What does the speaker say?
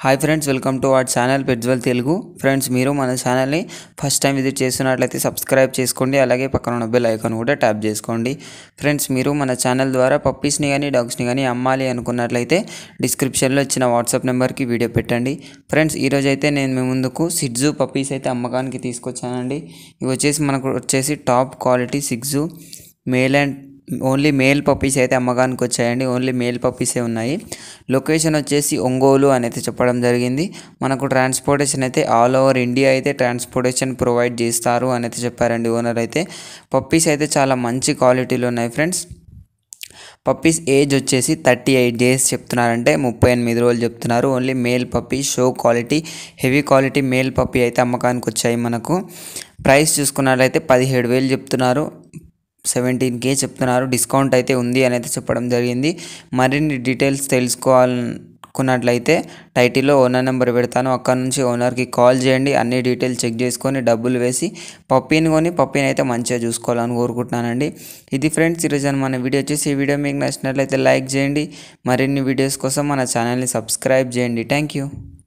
hi friends welcome to our channel పెడ్జ్వల్ Telugu friends మీరు మన ఛానల్ని ఫస్ట్ టైం విజిట్ చేస్తున్నట్లయితే సబ్స్క్రైబ్ చేసుకోండి అలాగే పక్కన ఉన్న బెల్ ఐకాన్ కూడా ట్యాప్ చేసుకోండి ఫ్రెండ్స్ మీరు మన ఛానల్ ద్వారా పప్పీస్ని కానీ డాగ్స్ని కానీ అమ్మాలి అనుకున్నట్లయితే డిస్క్రిప్షన్లో ఇచ్చిన వాట్సాప్ నెంబర్కి వీడియో పెట్టండి ఫ్రెండ్స్ ఈరోజు అయితే నేను మీ ముందుకు సిడ్జు పప్పీస్ అయితే అమ్మకానికి తీసుకొచ్చానండి ఇవి వచ్చేసి మనకు వచ్చేసి టాప్ క్వాలిటీ సిగ్జు male and only male puppies అయితే అమ్మకానికి వచ్చాయండి ఓన్లీ మేల్ పప్పీసే ఉన్నాయి లొకేషన్ వచ్చేసి ఒంగోలు అని అయితే చెప్పడం జరిగింది మనకు ట్రాన్స్పోర్టేషన్ అయితే ఆల్ ఓవర్ ఇండియా అయితే ట్రాన్స్పోర్టేషన్ ప్రొవైడ్ చేస్తారు అని అయితే చెప్పారండి ఓనర్ అయితే పప్పీస్ అయితే చాలా మంచి క్వాలిటీలో ఉన్నాయి ఫ్రెండ్స్ పప్పీస్ ఏజ్ వచ్చేసి థర్టీ ఎయిట్ డేస్ చెప్తున్నారంటే ముప్పై ఎనిమిది రోజులు చెప్తున్నారు only male puppy show quality heavy quality male puppy అయితే అమ్మకానికి వచ్చాయి మనకు ప్రైస్ చూసుకున్నట్లయితే పదిహేడు వేలు చెప్తున్నారు సెవెంటీన్ కే చెప్తున్నారు డిస్కౌంట్ అయితే ఉంది అని అయితే చెప్పడం జరిగింది మరిన్ని డీటెయిల్స్ తెలుసుకోవాలనుకున్నట్లయితే టైటిల్లో ఓనర్ నెంబర్ పెడతాను అక్కడ నుంచి ఓనర్కి కాల్ చేయండి అన్ని డీటెయిల్స్ చెక్ చేసుకొని డబ్బులు వేసి పప్పీని కొని పప్పీని అయితే మంచిగా చూసుకోవాలని కోరుకుంటున్నానండి ఇది ఫ్రెండ్స్ ఈరోజు మన వీడియో వచ్చేసి ఈ వీడియో మీకు నచ్చినట్లయితే లైక్ చేయండి మరిన్ని వీడియోస్ కోసం మన ఛానల్ని సబ్స్క్రైబ్ చేయండి థ్యాంక్ యూ